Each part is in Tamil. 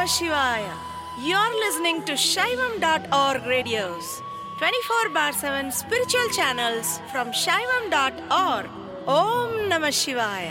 Shivaya. You're listening to Shaivam.org radios, 24 bar 7 spiritual channels from Shaivam.org. Om Namah Shivaya.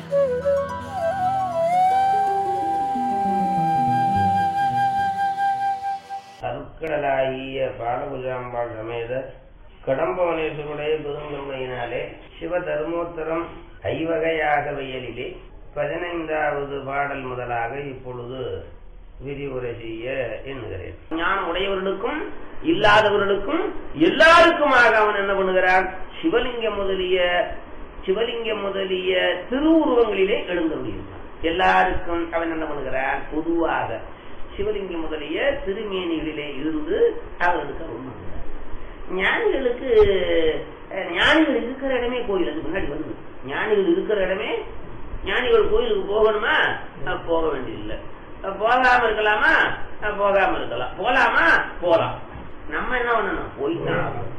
அருட்கடலாகிய பாலபுஜாம்பாள் சமேத கடம்பவனேஸ்வருடைய பெருங்கருணையினாலே சிவ தர்மோத்தரம் ஐவகையாக வயலிலே பதினைந்தாவது பாடல் முதலாக இப்பொழுது விரிவுரை செய்ய எண்ணுகிறேன் ஞானம் உடையவர்களுக்கும் இல்லாதவர்களுக்கும் எல்லாருக்குமாக அவன் என்ன பண்ணுகிறான் சிவலிங்கம் முதலிய சிவலிங்கம் முதலிய திருவுருவங்களிலே எழுந்தருளியிருந்தான் எல்லாருக்கும் அவன் என்ன பண்ணுகிறான் பொதுவாக சிவலிங்கம் முதலிய திருமேனிகளிலே இருந்து அவர்களுக்கு அருள் பண்ணுகிறார் ஞானிகளுக்கு அஹ், ஞானிகள் இருக்கிற இடமே கோயில் அதுக்கு முன்னாடி வருது ஞானிகள் இருக்கிற இடமே ஞானிகள் கோயிலுக்கு போகணுமா அஹ், போக வேண்டியதில்லை அஹ், போகாம இருக்கலாமா அஹ், போகாம இருக்கலாம் போலாமா போலாம் நம்ம என்ன பண்ணணும் போய்தான் ஆகணும்.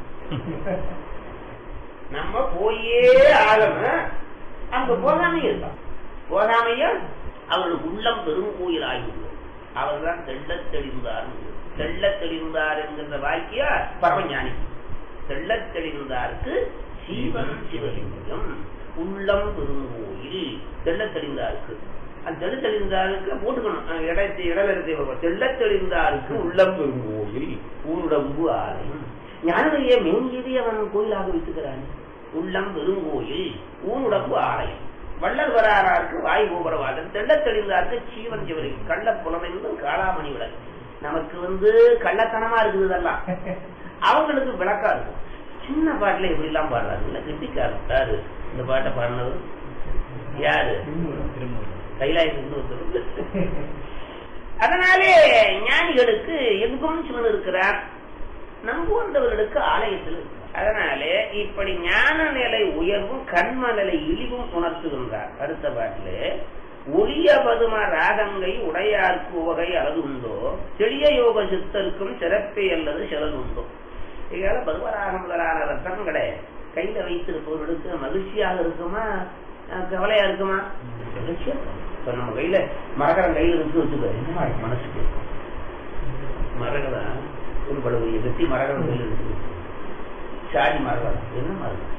நம்ம போயே ஆகணும் அங்க போகாமையே இருக்கலாம் போகாமையும் அவர்களுக்கு உள்ளம் பெரும் கோயில் ஆகிவிடும் அவர்தான் தெள்ளத் தெளிந்தார் தெள்ளத் தெளிந்தார் என்கின்ற வாக்கிய பரமஞானி தெள்ளத் தெளிந்தாருக்கு சீவன் சிவலிங்கம் உள்ளம் பெருங்கோயில் தெள்ளத் தெளிந்தாருக்கு அந்த தெள்ளத் தெளிந்தாருக்கு போட்டுக்கணும் அஹ் இடத்தை இடவரத்தை தெள்ளத் தெளிந்தாருக்கு உள்ளம் பெருங்கோயில் உடம்பு ஆலயம் ஞானதைய மேங்கியதை அவன் கோயிலாக வைத்துக்கிறான் உள்ளம் பெருங்கோயில் ஊனுடம்பு ஆலயம் வள்ளல் வராராருக்கு வாய் கோபுரவாதன் தெள்ளத் தெளிந்தாருக்கு சீவன் சிவரி கள்ள புலமென்றும் காளாமணி விளக்கு நமக்கு வந்து கள்ளத்தனமா இருக்குது இதெல்லாம் அவங்களுக்கு விளக்கா இருக்கும் சின்ன பாட்டுல எப்படி எல்லாம் பாடுறாங்க கிட்டிக்காரர் யாரு இந்த பாட்டை பாடினவர் யாரு கைலாயத்துக்கு அதனாலே ஞானிகளுக்கு எங்கும் சிவன் இருக்கிறார் நம்புவந்தவர்களுக்கு ஆலயத்தில் இருக்கிறார் அதனாலே இப்படி ஞான நிலை உயர்வும் கண்ம நிலை இழிவும் உணர்த்துகின்றார் அடுத்த பாட்டிலே ஒளிய பதும ராகங்கை உடையார்க்கு உவகை அளவு உண்டோ செளிய யோக சித்தருக்கும் சிறப்பே அல்லது சிலதுண்டோ இதனால பதுமராகம் முதலான ரத்தங்களை கையில வைத்திருப்பவர்களுக்கு மகிழ்ச்சியாக இருக்குமா அஹ் கவலையா இருக்குமா மகிழ்ச்சியா இருக்கும். இப்ப நம்ம கையில மரகரம் கையில இருக்கு வச்சுக்க என்னமா இருக்கு மனசுக்கு மரகதம் ஒரு படுகொலை வெட்டி மரகரம் கையில இருக்கு சாதி மரகதம் என்னமா இருக்கு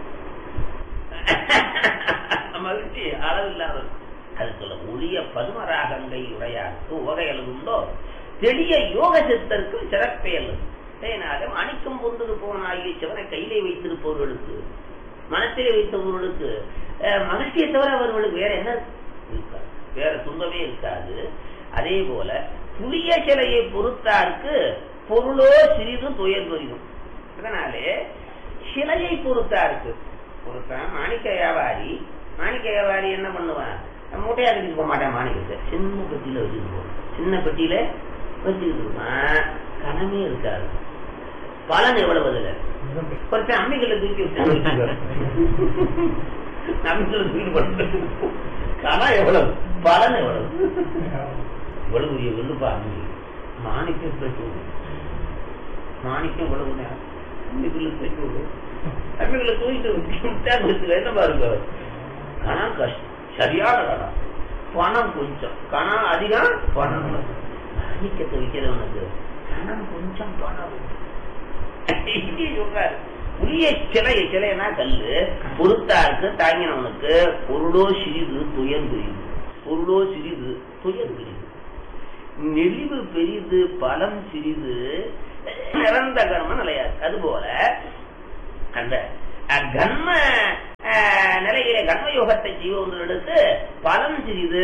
மகிழ்ச்சி அளவில்லாத அது சொல்ல ஒளிய பதுமராகங்கை உடையாருக்கு உவகைகள் உண்டோ தெளிய யோக சித்தருக்கும் சிறப்பே அல்லது அதனால மாணிக்கம் பொருந்தது போனாகிய சிவனை கையிலே வைத்திருப்பவர்களுக்கு மனத்திலே வைத்தவர்களுக்கு அஹ், மகிழ்ச்சியை தவிர அவர்களுக்கு வேற என்ன இருக்காது வேற துன்பமே இருக்காது அதே போல புளிய சிலையை பொறுத்தாருக்கு பொருளோ சிறிதும் துயர் வரியும் அதனாலே சிலையை பொறுத்தாருக்கு பொறுத்தான் மாணிக்க வியாபாரி மாணிக்க வியாபாரி என்ன பண்ணுவான் மூட்டையா கட்டிட்டு போக மாட்டேன் மாணிக்கத்தை சின்ன பெட்டியில வச்சுட்டு போவான் சின்ன பெட்டியில வச்சுக்கிட்டு இருப்பான் கனமே இருக்காது பலன் எவ்வளவு அதுல ஒருத்தன் அம்மிகளை தூக்கி விட்டு அம்மிகளை தூக்கி போட்டு கனம் எவ்வளவு பலன் எவ்வளவு இவ்வளவு பெரிய வெள்ளுப்பா அம்மி மாணிக்கம் பெற்று மாணிக்கம் இவ்வளவு நேரம் அம்மிகளை தூக்கி விடு அம்மிகளை தூக்கிட்டு விட்டா கொடுத்து என்ன பாருங்க கணம் கஷ்டம் சரியான கணம் பணம் கொஞ்சம் கணம் அதிகம் பணம் மாணிக்கத்தை வைக்கிறவனுக்கு கணம் கொஞ்சம் பணம் இங்கே சொல்றாரு புளிய சிலை சிலைனா கல்லு பொறுத்தாருக்கு தாங்கினவனுக்கு பொருளோ சிறிது துயர் பெரிது பொருளோ சிறிது துயர் பெரிது நெளிவு பெரிது பலம் சிறிது நிறந்த கர்ம நிலையாது அதுபோல அந்த அஹ், கர்ம அஹ், நிலையிலே கர்ம யோகத்தை செய்வவர்களுக்கு பலம் சிறிது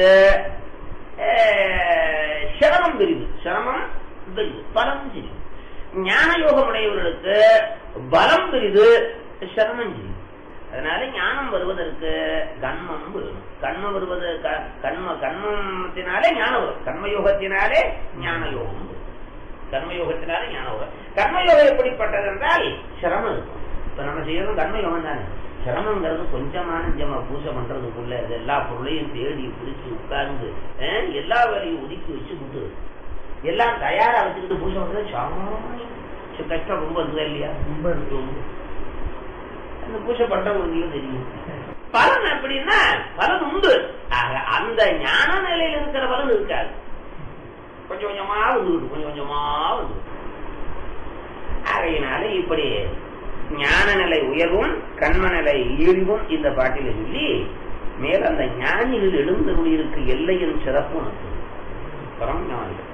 அஹ், சிரமம் பெரிது சிரமம் பெரிது பலம் சிறிது ஞான யோகம் உடையவர்களுக்கு பலம் பெரிது சிரமம் சிறிது அதனால ஞானம் வருவதற்கு கண்மம் வரும் கண்மம் வருவது க- கண்ம கண்மத்தினாலே ஞானம் வரும் கர்மயோகத்தினாலே ஞான யோகம் வரும் கர்மயோகத்தினாலே ஞான யோகம் கர்மயோகம் எப்படிப்பட்டது என்றால் சிரமம் இருக்கும் இப்ப நம்ம செய்யறது கர்மயோகம் தானே சிரமங்கிறது கொஞ்சமான நிஜமா பூஜை பண்றதுக்குள்ள இது எல்லா பொருளையும் தேடி பிடிச்சு உட்கார்ந்து அஹ், எல்லா வேலையும் ஒதுக்கி வச்சு விட்டு எல்லாம் தயாரா வச்சுக்கிட்டு பூஜை பண்றது சாமானியம் சரி, கஷ்டம் ரொம்ப இருக்குதா இல்லையா ரொம்ப ரொம்ப அந்த பூஜை பண்றவங்களுக்கு தெரியும் பலன் அப்படின்னா பலன் உண்டு ஆக அந்த ஞான நிலையில் இருக்கிற பலன் இருக்காது இப்ப கொஞ்சம் கொஞ்சமா வந்துகிட்டு கொஞ்சம் கொஞ்சமா வந்து ஆகையினால இப்படி ஞான நிலை உயர்வும் கண்ம நிலை இழிவும் இந்த பாட்டில சொல்லி மேல அந்த ஞானிகள் எழுந்தருளிருக்கு எல்லையின் சிறப்பு உனக்கு பரம் ஞானிகள்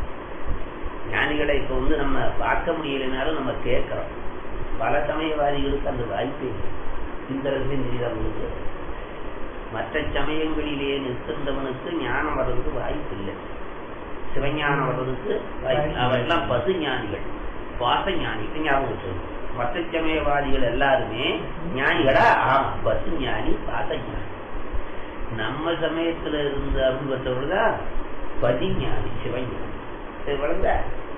ஞானிகளை இப்ப வந்து நம்ம பார்க்க முடியலைனாலும் நம்ம கேட்கிறோம் பல சமயவாதிகளுக்கு அந்த வாய்ப்பே இல்லை இந்த ரகசியம் தெரியாதவங்களுக்கு மற்ற சமயங்களிலே நிற்கின்றவனுக்கு ஞானம் வர்றதுக்கு வாய்ப்பு இல்லை சிவஞானம் வர்றதுக்கு வாய்ப்பு அவெல்லாம் பசு ஞானிகள் பாச ஞானிகள் ஞாபகம் வச்சிருக்கோம் மற்ற சமயவாதிகள் எல்லாருமே ஞானிகளா ஆமா பசு ஞானி பாச ஞானி நம்ம சமயத்துல இருந்த அருள் பெற்றவர்கள் பதிஞானி சிவஞானி சரி வளர்ந்த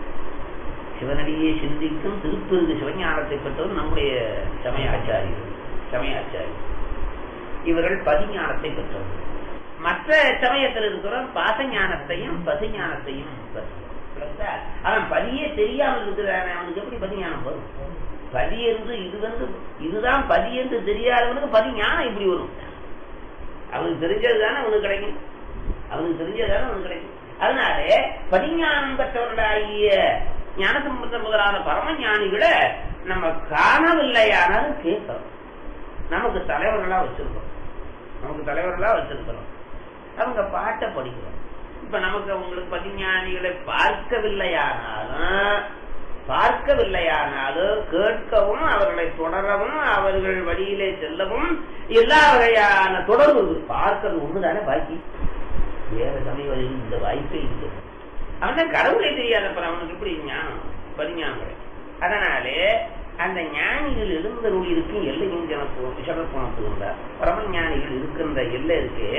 சிவனடியே சிந்திக்கும் திருப்பெருங்கு சிவஞானத்தை பெற்றவர் நம்முடைய சமயாச்சாரியர்கள் சமயாச்சாரியர் இவர்கள் பதிஞானத்தை பெற்றவர்கள் மற்ற சமயத்தில் இருக்கிற பாசஞானத்தையும் பசுஞானத்தையும் பெற்றவர் அவன் பதியே தெரியாமல் இருக்கிறான் அவனுக்கு எப்படி பதிஞானம் வரும் பதி என்று இது வந்து இதுதான் பதி என்று தெரியாதவனுக்கு பதி ஞானம் இப்படி வரும் அவனுக்கு தெரிஞ்சது தானே அவனுக்கு கிடைக்கும் அவனுக்கு தெரிஞ்சது தானே அவனுக்கு கிடைக்கும் அதனால பதிஞானம் பெற்றவர்களாகிய ஞானசம்பந்த முதலான பரம ஞானிகளை நம்ம காணவில்லையானாலும் கேட்கிறோம் நமக்கு தலைவர்களா வச்சிருக்கிறோம் நமக்கு தலைவர்களா வச்சிருக்கிறோம் அவங்க பாட்டை படிக்கிறோம் இப்ப நமக்கு அவங்களுக்கு பதிஞானிகளை பார்க்கவில்லையானாலும் பார்க்கவில்லையானாலும் கேட்கவும் அவர்களை தொடரவும் அவர்கள் வழியிலே செல்லவும் எல்லா வகையான தொடர்பு இருக்கு பார்க்கறது ஒண்ணுதானே பாக்கி வேற சமயம் இந்த வாய்ப்பே இல்லை அவன் தான் கடவுளே தெரியாதப்ப அவனுக்கு எப்படி ஞானம் பதிஞானம் கிடைக்கும் அதனாலே அந்த ஞானிகள் எழுந்தருள் இருக்கும் எல்லையும் எனக்கு சிறப்புணர்த்துகின்ற பரம ஞானிகள் இருக்கின்ற எல்லை இருக்கு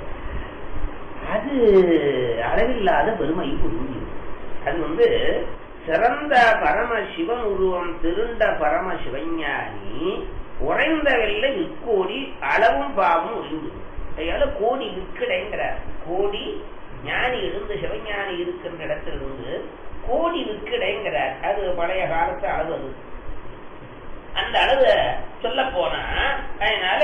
அது அளவில்லாத பெருமை புரிஞ்சு அது வந்து சிறந்த பரம சிவன் உருவம் திருண்ட பரம சிவஞானி உறைந்த வெள்ளை விற்கோடி அளவும் பாவம் ஒழிந்து அதனால கோடி விற்கிடைங்கிறார் கோடி ஞானி இருந்து சிவஞானி இருக்கின்ற இடத்திலிருந்து கோடி விற்கிடைங்கிறார் அது பழைய காலத்து அளவு அது அந்த அளவு சொல்ல போனா அதனால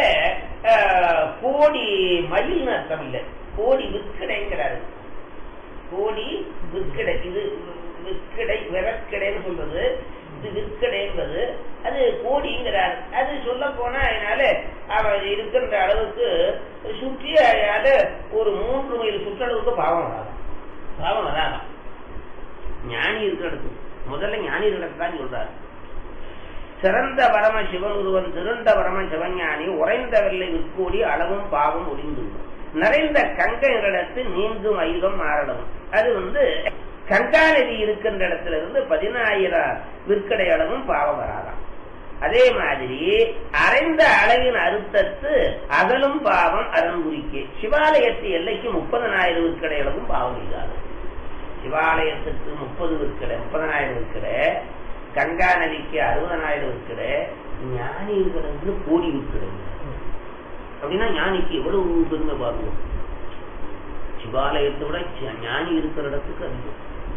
கோடி மயில் அர்த்தம் இல்லை கோடி விற்கிடைங்கிறாரு கோடி விற்கிடை இது விற்கிடை விறக்கிடைன்னு சொல்றது இது விற்கிடை என்பது அது கோடிங்கிறார் அது சொல்ல போனா அதனால அவர் இருக்கின்ற அளவுக்கு சுற்றி அதாவது ஒரு மூன்று மைல் சுற்றளவுக்கு பாவம் வராது பாவம் வராதான் ஞானி இருக்கிற இடத்துக்கு முதல்ல ஞானி தான் சொல்றாரு சிறந்த பரம சிவன் ஒருவன் திருந்த பரம சிவஞானி உறைந்த வெள்ளை விற்கோடி அளவும் பாவம் ஒளிந்து நிறைந்த கங்கைகளிடத்து நீங்கும் ஐகம் மாறடும் அது வந்து கங்கா நதி இருக்கின்ற இடத்துல இருந்து பதினாயிரம் விற்கடை அளவும் பாவம் வராதாம் அதே மாதிரி அரைந்த அளவின் அறுத்தத்து அகலும் பாவம் அறங்குறிக்கு சிவாலயத்து எல்லைக்கு முப்பதனாயிரம் விற்கடை அளவும் பாவம் இல்லாது சிவாலயத்துக்கு முப்பது விற்கடை முப்பதனாயிரம் விற்கடை கங்கா நதிக்கு அறுபதனாயிரம் விற்கடை ஞானி இருக்கிறது கோடி விற்கடை அப்படின்னா ஞானிக்கு எவ்வளவு பெருமை பார்க்கணும் சிவாலயத்தை விட ஞானி இருக்கிற இடத்துக்கு அதிகம்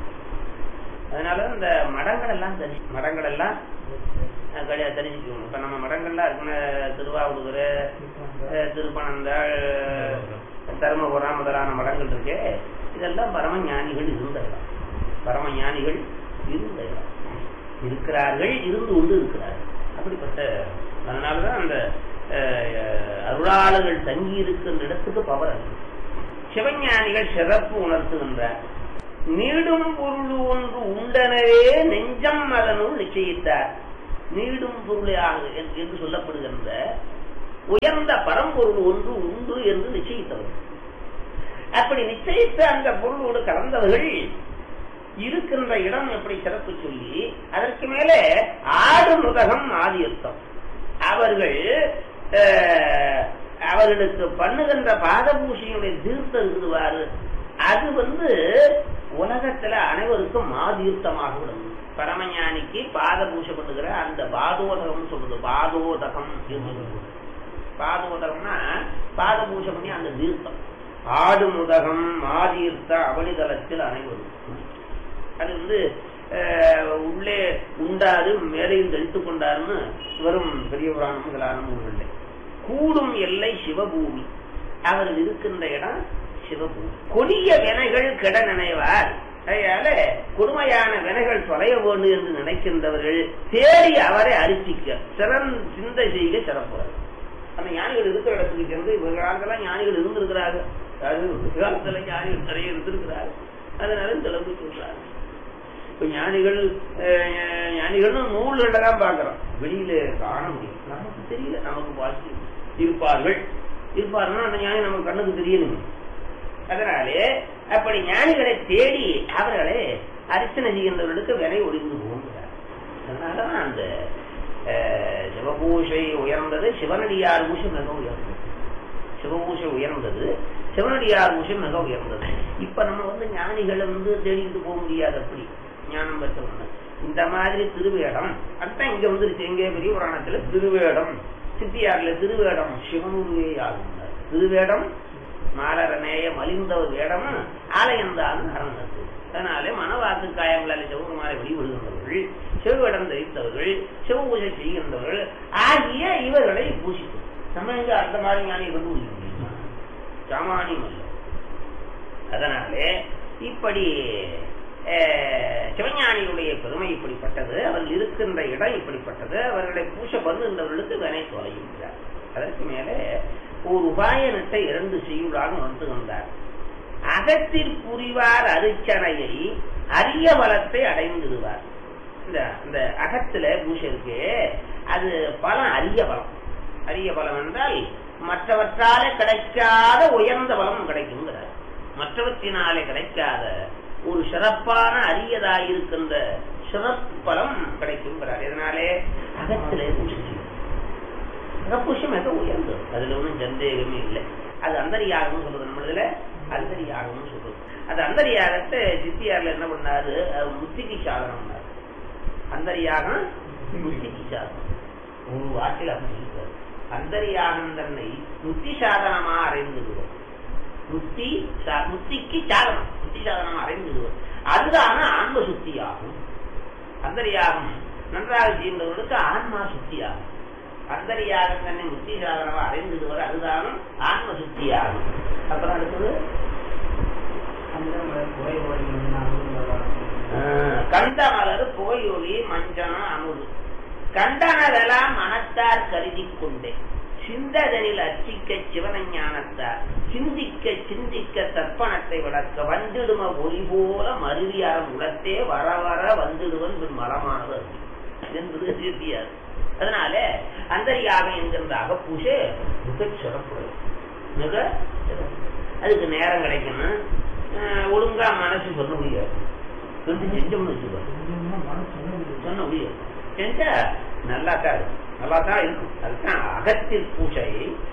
அதனால இந்த மடங்கள் எல்லாம் தரி மடங்கள் எல்லாம் தெரிஞ்சுக்கணும் இப்ப நம்ம மடங்கள்லாம் இருக்குன்னா திருவாவூர் திருப்பனந்தாள் தருமபுரம் முதலான மடங்கள் இருக்கு இதெல்லாம் பரம ஞானிகள் இருந்த இடம் பரம ஞானிகள் இருந்த இடம் இருக்கிறார்கள் இருந்து கொண்டு இருக்கிறார்கள் அப்படிப்பட்ட அதனாலதான் அந்த அருளாளர்கள் தங்கி இருக்கின்ற இடத்துக்கு பவர் அதிகம் சிவஞானிகள் சிறப்பு உணர்த்துகின்றார் நீடும் பொருள் ஒன்று உண்டனவே நெஞ்சம் அதனுள் நிச்சயித்தார் நீடும் பொருளாக என்று சொல்லப்படுகின்ற உயர்ந்த பரம்பொருள் ஒன்று உண்டு என்று நிச்சயித்தவர்கள் அப்படி நிச்சயித்த அந்த பொருளோடு கலந்தவர்கள் இருக்கின்ற இடம் எப்படி சிறப்பு சொல்லி அதற்கு மேலே ஆடு முதகம் ஆதியர்த்தம் அவர்கள் அவர்களுக்கு பண்ணுகின்ற பாதபூஷையுடைய தீர்த்தம் இருக்குதுவாரு அது வந்து உலகத்துல அனைவருக்கும் மாதீர்த்தமாக விடும் பரமஞானிக்கு பாத பூஷை பண்ணுகிற அந்த பாதோதகம் சொல்றது பாதோதகம் பாதோதகம்னா பாத பூஷை பண்ணி அந்த தீர்த்தம் ஆடு முதகம் மாதீர்த்த அவனிதளத்தில் அனைவரும் அது வந்து உள்ளே உண்டாது மேலையும் தெளித்து கொண்டாருன்னு வரும் பெரிய புராணம் முதலான நூல்கள் கூடும் எல்லை சிவபூமி அவர் இருக்கின்ற இடம் சிவபூமி கொடிய வினைகள் கெட நினைவார் அதனால கொடுமையான வினைகள் தொலைய வேண்டும் என்று நினைக்கின்றவர்கள் தேடி அவரை அரிசிக்க சிறன் சிந்தை செய்க சிறப்புறது அந்த ஞானிகள் இருக்கிற இடத்துக்கு சென்று இவங்க காலத்துல ஞானிகள் இருந்திருக்கிறாங்க அதாவது ஒரு காலத்துல ஞானிகள் நிறைய இருந்திருக்கிறாங்க அதனால சிலம்பு சொல்றாங்க இப்ப ஞானிகள் அஹ், ஞானிகள்னு நூல்கள தான் பாக்குறோம் வெளியில காண முடியும் நமக்கு தெரியல நமக்கு வாசி இருப்பார்கள் இருப்பார்கள் அந்த ஞானி நமக்கு கண்ணுக்கு தெரியணுமே அதனாலே அப்படி ஞானிகளை தேடி அவர்களை அர்ச்சனை செய்கின்றவர்களுக்கு விலை ஒளிந்து போகிறார் அதனாலதான் அந்த அஹ், சிவபூஷை உயர்ந்தது சிவனடியார் பூஷை மிக உயர்ந்தது சிவபூஷை உயர்ந்தது சிவனடியார் பூஷை மிக உயர்ந்தது இப்ப நம்ம வந்து ஞானிகளை வந்து தேடிட்டு போக முடியாது அப்படி ஞானம் பெற்றவங்க இந்த மாதிரி திருவேடம் அதான் இங்க வந்துருச்சு எங்கே பெரிய புராணத்துல திருவேடம் சித்தியார்ல திருவேடம் சிவனுருவே ஆகும் திருவேடம் மாலரநேய மலிந்தவர் வேடம் ஆலயந்தான் அறந்தது அதனாலே மனவாக்கு காயங்களால் சிவகுமாரை வெளிவிடுகின்றவர்கள் சிவவேடம் தரித்தவர்கள் சிவபூஜை செய்கின்றவர்கள் ஆகிய இவர்களை பூசிக்கும் நம்ம எங்க அந்த மாதிரி ஞானியை கண்டுபிடிக்க முடியுமா சாமானியம் அல்ல அதனாலே இப்படி அஹ், சிவஞானியுடைய பெருமை இப்படிப்பட்டது அவர்கள் இருக்கின்ற இடம் இப்படிப்பட்டது அவர்களை பூச பண்ணுகின்றவர்களுக்கு வினை தொலைகின்றார் அதற்கு மேலே ஒரு உபாயனத்தை இரண்டு செய்யுளாக உணர்த்துகின்றார் அகத்தில் புரிவார் அரிச்சனையை அரிய பலத்தை அடைந்துடுவார் இந்த இந்த அகத்துல பூசை இருக்கு அது பலம் அரிய பலம் அரிய பலம் என்றால் மற்றவற்றாலே கிடைக்காத உயர்ந்த பலம் கிடைக்குங்கிறார் மற்றவற்றினாலே கிடைக்காத ஒரு சிறப்பான அரியதாயிருக்கின்ற சிறப்பு பலம் கிடைக்குங்கிறார் இதனாலே அகத்திலே பூசை செய்யும் அகப்பூஷம் மிக உயர்ந்தது அதுல ஒன்றும் சந்தேகமே இல்லை அது அந்தரியாகம்னு சொல்றது நம்ம இதுல அந்தரியாகம்னு சொல்றது அது அந்தரியாகத்தை சித்தியார்ல என்ன பண்ணாரு அது முத்திக்கு சாதனம் பண்ணாரு அந்தரியாகம் முத்திக்கு சாதனம் ஒரு வாக்கில் அப்படி சொல்லிட்டாரு அந்தரியாகம் தன்னை முத்தி சாதனமா அறைந்துடுவோம் முத்தி சா- முத்திக்கு சாதனம் முத்தி சாதனம் அறைந்துடுவோம் அதுதான ஆன்ம சுத்தியாகும் அந்தரியாகம் நன்றாக செய்கின்றவர்களுக்கு ஆன்மா சுத்தியாகும் அந்தரியாகம் தன்னை முத்தி சாதனமா அறைந்துடுவர் அதுதானும் ஆன்ம சுத்தியாகும் அப்புறம் அடுத்தது கண்டமலர் புகையொலி மஞ்சனம் அமுது கண்டனதெல்லாம் மனத்தார் கருதி கொண்டேன் சிந்ததனில் அர்ச்சிக்க சிவனஞானத்தார் சிந்திக்க சிந்திக்க தர்ப்பணத்தை விளக்க வந்திடும ஒளி போல மருவியாரம் உலத்தே வர வர வந்துடுவன் பின் மரமானது என்பது சித்தியார் அதனால அந்தரியாகம் என்கின்ற அகப்பூசை மிக சிறப்புறது மிக சிறப்பு. அதுக்கு நேரம் கிடைக்கணும் அஹ் ஒழுங்கா மனசு சொல்ல முடியாது ரெண்டு செஞ்சோம்னு வச்சுக்கோ சொன்ன முடியும் செஞ்சா நல்லா தான் இருக்கும் நல்லா தான் இருக்கும் அதுதான் அகத்தில் பூஜை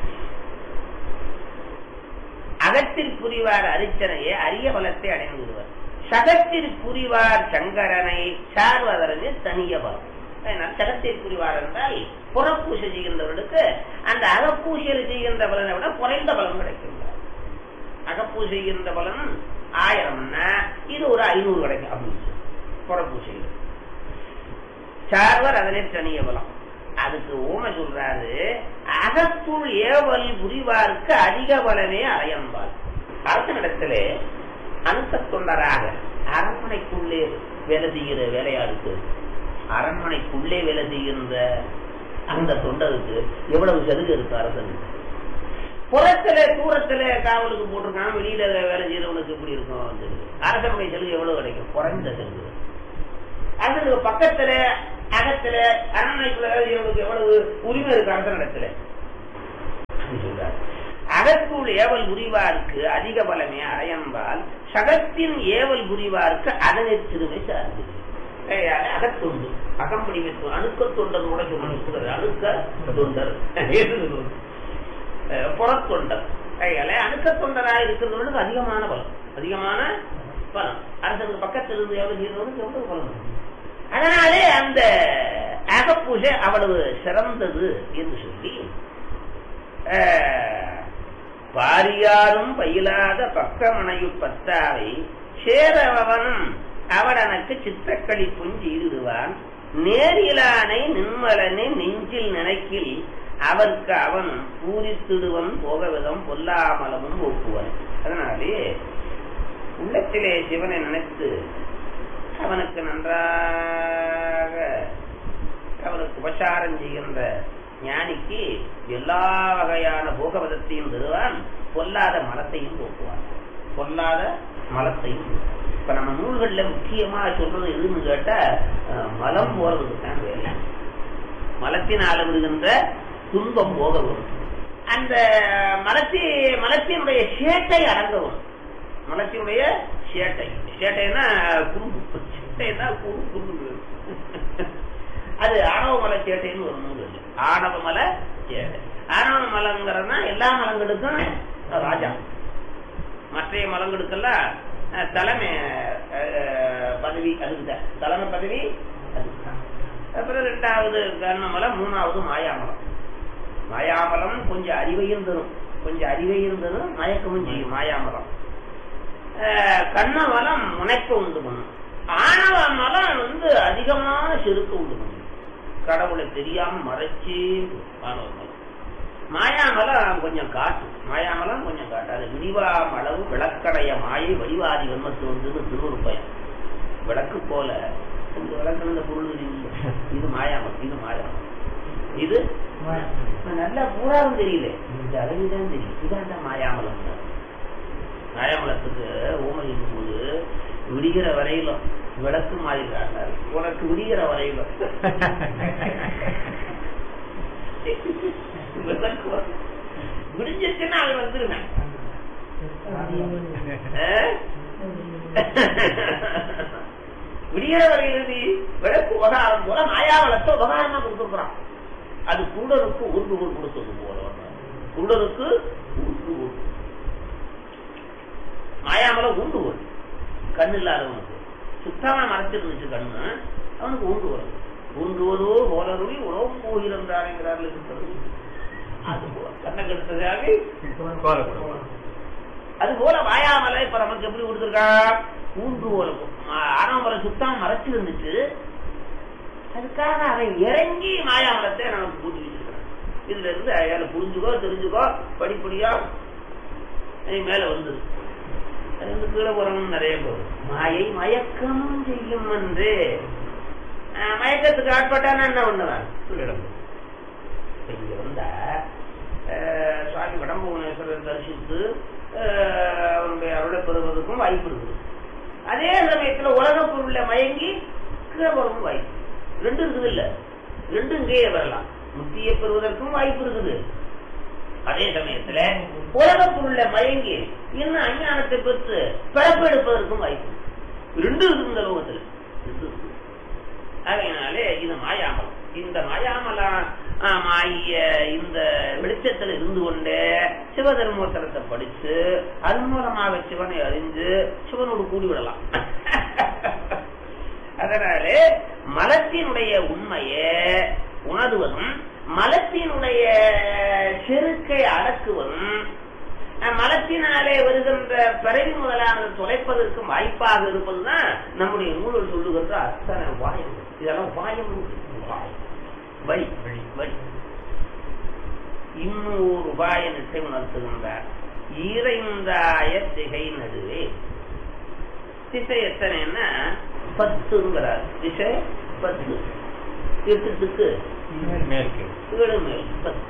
அகத்தில் புரிவார் அரிச்சனையே அரிய பலத்தை அடைந்து விடுவார் சகத்தில் புரிவார் சங்கரனை சார்வதற்கு தனிய பலம் அதனால் சகத்தில் புரிவார் என்றால் புறப்பூசை செய்கின்றவர்களுக்கு அந்த அகப்பூசையில் செய்கின்ற பலனை விட குறைந்த பலன் கிடைக்கின்றார் அகப்பூசை செய்கின்ற பலன் ஆயிரம்னா இது ஒரு ஐநூறு கிடைக்கும் அப்படின்னு சொல்லி புறப்பூசையில் சார்வர் அதனை தனிய பலம் அதுக்கு ஊமை சொல்றாரு அகத்துள் ஏவல் புரிவார்க்கு அதிக பலனே அறையம்பார் அரசனிடத்துல அனுத்த தொண்டராக அரண்மனைக்குள்ளே வேலை செய்கிற வேலையாளுக்கு அரண்மனைக்குள்ளே வேலை செய்கின்ற அந்த தொண்டருக்கு எவ்வளவு சலுகை இருக்கு அரசனுக்கு புறத்துல தூரத்துல காவலுக்கு போட்டிருக்கான் வெளியில வேலை செய்யறவனுக்கு எப்படி இருக்கும் வந்து அரசனுடைய சலுகை எவ்வளவு கிடைக்கும் குறைந்த சலுகை அதற்கு பக்கத்துல அகத்துல அரண்மனைக்குள்ள வேலை செய்யறவனுக்கு எவ்வளவு உரிமை இருக்கு அரசனிடத்துல அப்படி சொல்றாரு. அகத்துள் ஏவல் புரிவார்க்கு அதிக பலமே அடையம்பால் சகத்தின் ஏவல் புரிவார்க்கு அதனை திருமை சார்ந்து ஏய், அகத்தொண்டு அகம்படிமைத்து அணுக்க தொண்டர் கூட சொல்லணும் அணுக்க தொண்டர் என்று சொல்லுவது. அஹ், புறத்தொண்டர் கையால அணுக்க தொண்டராக இருக்கிறவனுக்கு அதிகமான பலம் அதிகமான பலம் அரசனுக்கு பக்கத்தில் இருந்து எவ்வளவு செய்யறவனுக்கு எவ்வளவு பலம் அதனாலே அந்த அகப்பூஜை அவ்வளவு சிறந்தது என்று சொல்லி அஹ், பாரியாரும் பயிலாத பக்கமனையு பத்தாவை சேரவனும் அவடனக்கு சித்தக்களி புஞ்சி இடுவான் நேரிலானை நின்மலனை நெஞ்சில் நினைக்கில் அவர்க்கு அவன் பூரித்திடுவன் போகவிதம் பொல்லாமலமும் ஒப்புவன் அதனாலே உள்ளத்திலே சிவனை நினைத்து அவனுக்கு நன்றாக அவனுக்கு உபசாரம் செய்கின்ற ஞானிக்கு எல்லா வகையான போகவதத்தையும் தருவான் பொல்லாத மலத்தையும் போக்குவான் பொல்லாத மலத்தையும் இப்ப நம்ம நூல்கள்ல முக்கியமா சொல்றது எதுன்னு கேட்டா அஹ், மலம் போறதுக்கு தான் வேலை மலத்தினால விடுகின்ற துன்பம் போக வரும் அந்த மலத்தி மலத்தினுடைய சேட்டை அடங்கவும் மலத்தினுடைய சேட்டை சேட்டைன்னா குறும்பு சேட்டைன்னா குறு குறும்பு அது ஆணவ மலை சேட்டைன்னு ஒரு நூல் இல்லை ஆணவ மலை சேட்டை ஆணவ மலங்கிறதுனா எல்லா மலங்களுக்கும் ராஜா மற்ற மலங்களுக்கெல்லாம் அஹ், தலைமை அஹ், பதவி அதுக்குதான் தலைமை பதவி அதுக்குதான் அப்புறம் ரெண்டாவது கர்ணமலம் மூணாவது மாயாமலம் மாயாமலம் கொஞ்சம் அறிவையும் தரும் கொஞ்சம் அறிவையும் தரும் மயக்கமும் செய்யும் மாயாமலம் அஹ், கண்ணமலம் முனைப்பு உண்டு பண்ணும் ஆணவ மலம் வந்து அதிகமான செருக்கு உண்டு பண்ணும் கடவுளை தெரியாம மறைச்சு ஆணவ மலம் மாயாமலம் கொஞ்சம் காட்டு மாயாமலம் கொஞ்சம் காட்டு அது விடிவாம் அளவு விளக்கடைய மாயை வடிவாதி வன்மத்து வந்து திருவருப்பயம் விளக்கு போல இந்த விளக்கு இந்த பொருள் இல்லை. இது மாயாமலம் இது மாயாமலம் இது இப்ப நல்லா பூராவும் தெரியல இந்த அளவுதான் தெரியும் இதான் மாயாமலம் மாயாமலத்துக்கு ஓமை இருக்கும்போது விடிகிற வரையிலும் விளக்கு மாதிரி காட்டாரு உனக்கு விடிகிற வரையிலும் விளக்கு வரும். விடிஞ்சிச்சுன்னா அவன் வந்துருவேன் விடிகிற வரையிலிருந்து விளக்கு உபகாரம் போல மாயாவளத்தை உபகாரமா கொடுத்துருக்குறான் அது குருடனுக்கு ஊர்ந்துகோல் கொடுத்தது போல குருடனுக்கு ஊர்ந்துகோல் மாயாமலம் ஊண்டுகோல் கண்ணு இல்லாதவனுக்கு சுத்தமா மறைச்சிருந்துச்சு கண்ணு அவனுக்கு ஊண்டுகோல் ஊன்றுவதோ போலருளி உணவும் போகிறந்தாருங்கிறார்கள் இருக்கிறது அது போல கண்ணை கெடுத்ததாக அது போல வாயாமலை இப்ப நமக்கு எப்படி கொடுத்துருக்கா ஊன்று போல ஆறாமலை சுத்தம் மறைச்சு இருந்துச்சு அதுக்காக அவன் இறங்கி மாயாமலத்தை நமக்கு கூட்டி வச்சிருக்கான் இதுல இருந்து அயால புரிஞ்சுக்கோ தெரிஞ்சுக்கோ படிப்படியா நீ மேல வந்தது அது வந்து கீழே போறவங்க நிறைய பேர் மாயை மயக்கம் செய்யும் என்று அஹ், மயக்கத்துக்கு ஆட்பட்டானா என்ன பண்ணுவேன் சொல்லிடம் இப்ப இங்க வந்தா அஹ், சுவாமி வடம்புவனேஸ்வரர் தரிசித்து அஹ், அவருடைய அருளை பெறுவதற்கும் வாய்ப்பு இருக்குது அதே சமயத்துல உலக பொருள்ல மயங்கி கீழே போறதுக்கும் வாய்ப்பு ரெண்டும் இருக்குது இல்ல ரெண்டும் இங்கேயே வரலாம் முத்தியை பெறுவதற்கும் வாய்ப்பு இருக்குது அதே சமயத்துல உலக பொருள்ல மயங்கி இன்னும் அஞ்ஞானத்தை பெற்று பிறப்பு எடுப்பதற்கும் வாய்ப்பு இருக்கு. ரெண்டும் இருக்குது இந்த லோகத்துல ரெண்டும் இருக்குது. அதனாலே இது மாயாமலம் இந்த மாயாமலம் ஆகிய இந்த வெளிச்சத்தில் இருந்து கொண்டே சிவதர்மோத்தரத்தை படிச்சு அதன் மூலமாக சிவனை அறிந்து சிவனோடு கூடிவிடலாம் அதனாலே மலத்தினுடைய உண்மையை உணர்வதும் மலத்தினுடைய செருக்கை அடக்குவதும் அஹ், மலத்தினாலே வருகின்ற பிறவி முதலானது தொலைப்பதற்கு வாய்ப்பாக இருப்பதுதான் நம்முடைய நூல்கள் சொல்லுகின்ற அத்தனை வாயம் இதெல்லாம் வாயம் வாயம். வழி வழி இன்னொரு உபாய நிட்டை உணர்த்துகின்றார் ஈரைந்தாய திகை நடுவே திசை எத்தனைன்னா பத்துங்கிறார் திசை பத்து எட்டுத்துக்கு மேற்கு ஏழு மேல் பத்து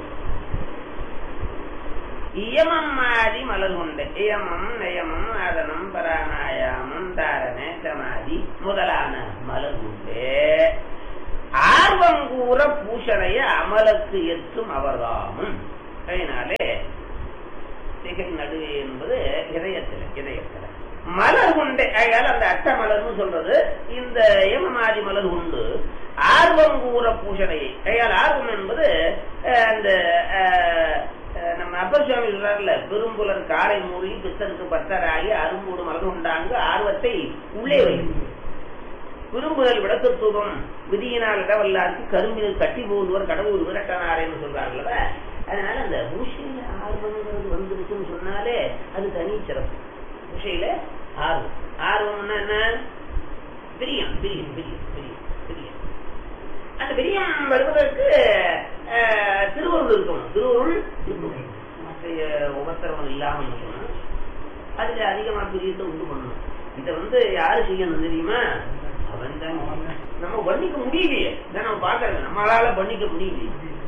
இயமம் மாதி மலர் கொண்ட இயமம் நயமம் ஆதனம் பராணாயாமம் தாரணை சமாதி முதலான மலர் உண்டே ஆர்வம் கூற பூஷணைய அமலுக்கு எத்தும் அவர்தாமும் அதனாலே திகை நடுவே என்பது இதயத்தில் இதயத்தில் மலர் உண்டு அதால அந்த அட்ட மலர்னு சொல்றது இந்த ஏமமாதி மலர் உண்டு ஆர்வம் கூற பூஷணையை அதால் ஆர்வம் என்பது அஹ், அந்த அஹ், அஹ், நம்ம அப்பர் சுவாமி சொல்றாருல பெரும்புலர் காலை மூடி பித்தனுக்கு பத்தராகி அரும்பூடு மலர் உண்டாங்கு ஆர்வத்தை உள்ளே வைக்கும் விரும்புதல் விளக்கத்துவம் விதியினால் இடவல்லாருக்கு கரும்பில் கட்டி போடுவர் கடவுள் விரட்டனாரேன்னு சொல்றாங்கல்ல அதனால அந்த பூஷையில ஆர்வங்கிறது வந்துருச்சுன்னு சொன்னாலே அது தனி சிறப்பு பூஷையில ஆர்வம் ஆர்வம்னா என்ன பிரியம் பிரியம் பிரியம் பிரியம் பிரியம் அந்த பிரியம் வருவதற்கு அஹ், திருவருள் இருக்கணும் திருவருள் இருக்கணும் மற்ற உபத்திரவம் இல்லாமல் இருக்கணும் அதுல அதிகமா பிரியத்தை உண்டு பண்ணணும் இதை வந்து யாரு செய்யணும் தெரியுமா அவன் தான் நம்ம பண்ணிக்க முடியலையே இதை நம்ம பாக்குறது நம்மளால பண்ணிக்க முடியலையே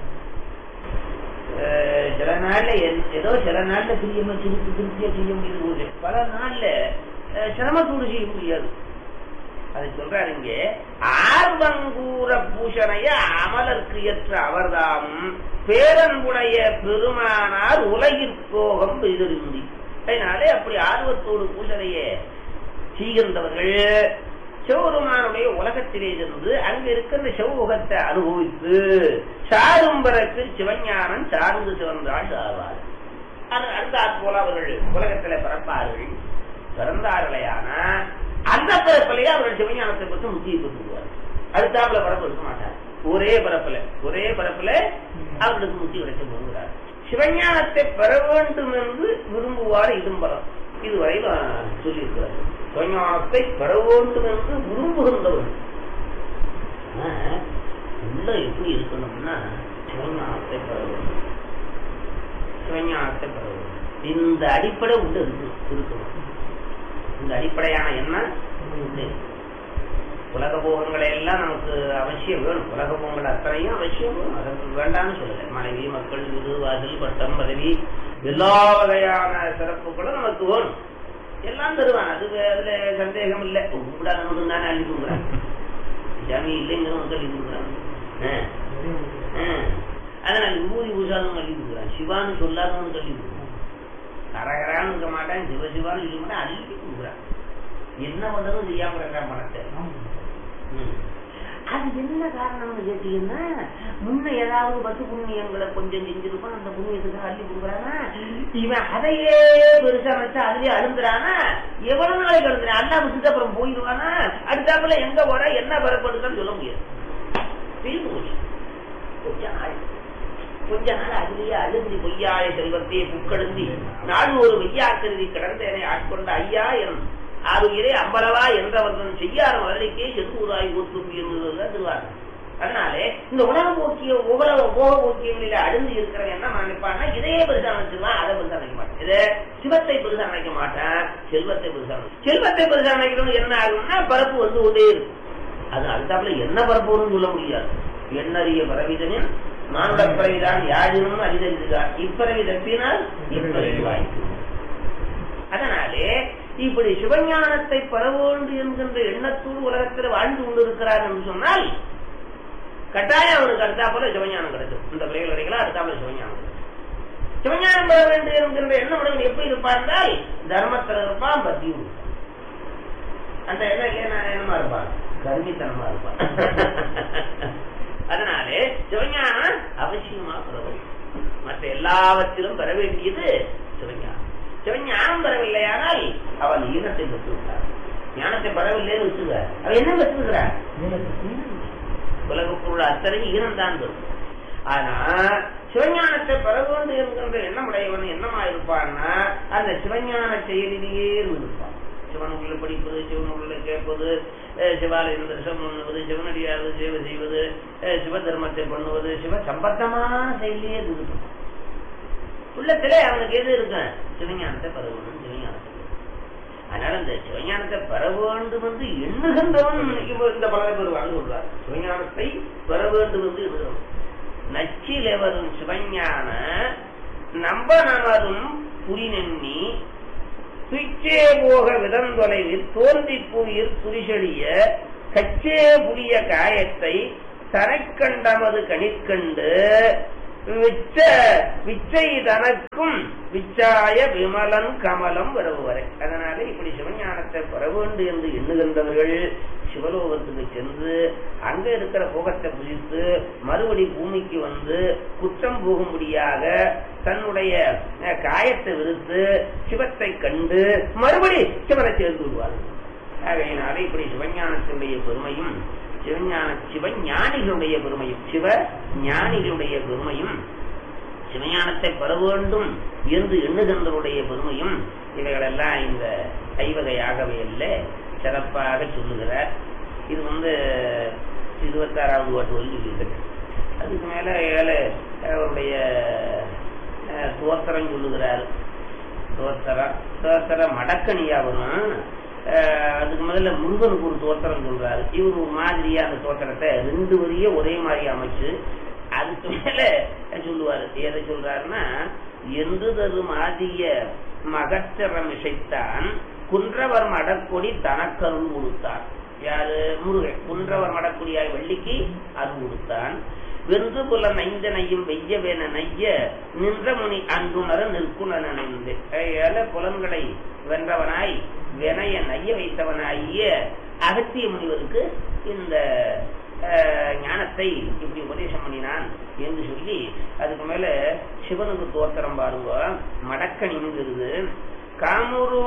அஹ் சில நாள்ல என்- ஏதோ சில நாள்ல பிரியமா திருப்பி திருப்தியா செய்ய முடியுது போது பல நாள்ல அஹ், சிரமத்தோடு செய்ய முடியாது அது சொல்றாரு இங்க ஆர்வங்கூற பூஷணைய அமலர்க்கு ஏற்ற அவர்தாமும் பேரன்புடைய பெருமானார் உலகிற்கோகம் பெய்திருந்தி அதனாலே அப்படி ஆர்வத்தோடு பூஷணைய செய்கின்றவர்கள் சிவபெருமானுடைய உலகத்திலே இருந்து அங்க இருக்கின்ற சிவமுகத்தை அனுபவித்து சாரும்பரத்து சிவஞானம் சார்ந்து சிவந்தாள் சாவார் அது அடுத்தாற் போல அவர்கள் உலகத்துல பிறப்பார்கள் பிறந்தார்களேயான அந்த பிறப்பிலேயே அவர்கள் சிவஞானத்தை பற்றி முக்கிய பெற்றுவார் அடுத்தாப்புல பிறப்பு இருக்க மாட்டார் ஒரே பிறப்புல ஒரே பிறப்புல அவர்களுக்கு முத்தி கிடைக்க போகிறார் சிவஞானத்தை பெற வேண்டும் என்று விரும்புவார் இடும்பரம் இதுவரையில் சொல்லியிருக்கிறார் சிவஞானத்தை பெற வேண்டும் என்று விரும்புகின்றவர்கள் ஆனா, உள்ள எப்படி இருக்கணும்னா சிவஞானத்தை பெற வேண்டும் சிவஞானத்தை பெற வேண்டும் இந்த அடிப்படை உள்ள இருக்கு இருக்கணும் இந்த அடிப்படையான எண்ணம் உள்ள இருக்கு. உலக போகங்களை எல்லாம் நமக்கு அவசியம் வேணும் உலக போகங்கள் அத்தனையும் அவசியம் வேணும் அதற்கு வேண்டாம்னு சொல்லல மனைவி மக்கள் வீடு வாசல் பட்டம் பதவி எல்லா வகையான சிறப்புகளும் நமக்கு வேணும் எல்லாம் தருவான் அது வே- அதுல சந்தேகம் இல்லை கூடாத மட்டும் தானே அள்ளி கொடுக்குறான் ஜாமி இல்லைங்கிறவங்க சொல்லி கொடுக்குறான் ஆ. ஆ. அதனால விபூதி பூசாதவங்க அள்ளி கொடுக்குறான் சிவான்னு சொல்லாதவங்க சொல்லி கொடுக்குறான் கரகரான்னு இருக்க மாட்டான் சிவசிவான்னு சொல்ல மாட்டான் அள்ளி கொடுக்குறான் என்ன பண்றதும் செய்யாம இருக்கிறான் பணத்தை ம். அது என்ன காரணம்னு கேட்டீங்கன்னா முன்ன ஏதாவது பத்து புண்ணியங்களை கொஞ்சம் செஞ்சிருப்பான் அந்த புண்ணியத்துக்கு அள்ளி கொடுக்குறானா இவன் அதையே பெருசா வச்சு அதுலயே அழுந்துறானா எவ்வளவு நாளைக்கு அழுந்துறான் அல்லா விட்டுட்டு அப்புறம் போயிடுவானா அடுத்தாப்புல எங்க போற என்ன பெறப்படுதுன்னு சொல்ல முடியாது தீர்ந்து போச்சு கொஞ்ச நாள் கொஞ்ச நாள் அதுலயே அழுந்தி பொய்யாய செல்வத்தையே புக்கழுந்தி நாடு ஒரு வெய்யாக்கருதி கிடந்தேனை ஆட்கொண்ட ஐயா என் ஆறுயிரே அம்பலவா என்றவர்கள் செய்யாத மதுரைக்கே செந்தூராய் ஊற்றும் என்பதுதான் திருவாரூர் அதனாலே இந்த உலக போக்கிய உலக போக போக்கியங்களில அழுந்து இருக்கிறவன் என்ன நினைப்பான்னா இதையே பெருசா நினைச்சிருவான் அதை பெருசா நினைக்க மாட்டேன் இதை சிவத்தை பெருசா நினைக்க மாட்டேன் செல்வத்தை பெருசா நினைக்க செல்வத்தை பெருசா நினைக்கணும் என்ன ஆகும்னா பரப்பு வந்து கொண்டே இருக்கும் அது அடுத்தாப்புல என்ன பரப்பு வரும்னு சொல்ல முடியாது எண்ணறிய பரவிதனின் மானுட பிறவிதான் யாழினும் அறிதறிந்தார் இப்பிறவி தப்பினால் இப்பிறவி வாய்ப்பு அதனாலே இப்படி சிவஞானத்தை பெற வேண்டும் என்கின்ற எண்ணத்தோடு உலகத்தில் வாழ்ந்து கொண்டிருக்கிறார் என்று சொன்னால் கட்டாயம் அவனுக்கு அடுத்தாப்புல சிவஞானம் கிடைக்கும் இந்த பிள்ளைகள் கிடைக்கலாம் அடுத்தாப்புல சிவஞானம் கிடைக்கும் சிவஞானம் பெற வேண்டும் என்கின்ற எண்ணம் உடனே எப்படி இருப்பான் என்றால் தர்மத்தில் இருப்பான் பக்தியும் இருப்பான் அந்த எண்ணம் இல்லையா என்னமா இருப்பான் கருமித்தனமா இருப்பான் அதனாலே சிவஞானம் அவசியமா பெற வேண்டும் மற்ற எல்லாவற்றிலும் பெற வேண்டியது சிவஞானம் சிவஞானம் பெறவில்லையானால் அவன் ஈனத்தை பெற்று விட்டார் ஞானத்தை பெறவில்லைன்னு வச்சுக்க அவன் என்ன பெற்றிருக்கிறார் உலக பொருள் அத்தனை ஈனம் தான் பெறும் ஆனா சிவஞானத்தை பெற வேண்டும் என்கின்ற எண்ணம் உடையவன் என்னமா இருப்பான்னா அந்த சிவஞான செயலிலேயே இருந்திருப்பான் சிவனுக்குள்ள படிப்பது சிவனுக்குள்ள கேட்பது அஹ் சிவாலயம் தரிசனம் பண்ணுவது சிவனடியாவது சேவை செய்வது அஹ் சிவ தர்மத்தை பண்ணுவது சிவ சம்பந்தமான செயலிலே இருந்திருப்பான் உள்ளத்திலே அவனுக்கு எது இருக்கும் சிவஞானத்தை பெற வேண்டும் சிவஞானத்தை பெற வேண்டும். அதனால இந்த சிவஞானத்தை பெற வேண்டும் என்று எண்ணுகின்றவன் இப்போ இந்த பல பெறுவான்னு சொல்றார் சிவஞானத்தை பெற வேண்டும் என்று எண்ணுகிறவன் நச்சிலே வரும் சிவஞான நம்ப நமதும் புரிநெண்ணி துய்ச்சே போக விதந்தொலைவில் தோன்றி புவியில் துரிசெடிய கச்சே புளிய காயத்தை தரைக்கண்டமது கணிற்கண்டு விச்ச விச்சை தனக்கும் விச்சாய விமலன் கமலம் வரவுவரை அதனால இப்படி சிவஞானத்தை பெற வேண்டும் என்று எண்ணுகின்றவர்கள் சிவலோகத்துக்கு சென்று அங்க இருக்கிற போகத்தை புதித்து மறுபடி பூமிக்கு வந்து குற்றம் போகும்படியாக தன்னுடைய அஹ், காயத்தை விடுத்து சிவத்தை கண்டு மறுபடி சிவனை சேர்ந்து விடுவார்கள் ஆகையினால இப்படி சிவஞானத்தினுடைய பெருமையும் சிவஞான சிவஞானிகளுடைய பெருமையும் சிவ ஞானிகளுடைய பெருமையும் சிவஞானத்தை பெற வேண்டும் என்று எண்ணுகின்றவருடைய பெருமையும் இவைகளெல்லாம் இந்த ஐவகையாகவே இல்லை சிறப்பாக சொல்லுகிறார் இது வந்து இருபத்தாறாவது வாட்டு வரைக்கும் சொல்லியிருக்கு அதுக்கு மேல ஏழு அவருடைய அஹ், தோத்திரம் சொல்லுகிறார் தோத்திரம் தோத்திர மடக்கணியா வரும் அஹ், அதுக்கு முதல்ல முருகனுக்கு ஒரு தோத்திரம் சொல்றாரு இவர் ஒரு மாதிரியா அந்த தோத்திரத்தை ரெண்டு வரிய ஒரே மாதிரி அமைச்சு அதுக்கு மேல சொல்லுவாரு எதை சொல்றாருன்னா எந்து தரும் ஆதிய மகச்சரம் இசைத்தான் குன்றவர் மடக்கொடி தனக்கருள் கொடுத்தார் யாரு முருகன் குன்றவர் மடக்கொடியாய் வள்ளிக்கு அருள் கொடுத்தான் வென்று புல நைந்த நையும் வெய்யவேன நைய நின்ற முனி அன்புணர நிற்குணர் நினைந்து ஏழ புலன்களை வென்றவனாய் வினைய நைய வைத்தவனாகிய அகத்திய முனிவருக்கு இந்த அஹ், ஞானத்தை இப்படி உபதேசம் பண்ணினான் என்று சொல்லி அதுக்கு மேல சிவனுக்கு தோத்திரம் பாருங்க மடக்கணிங்கிறது காமூரு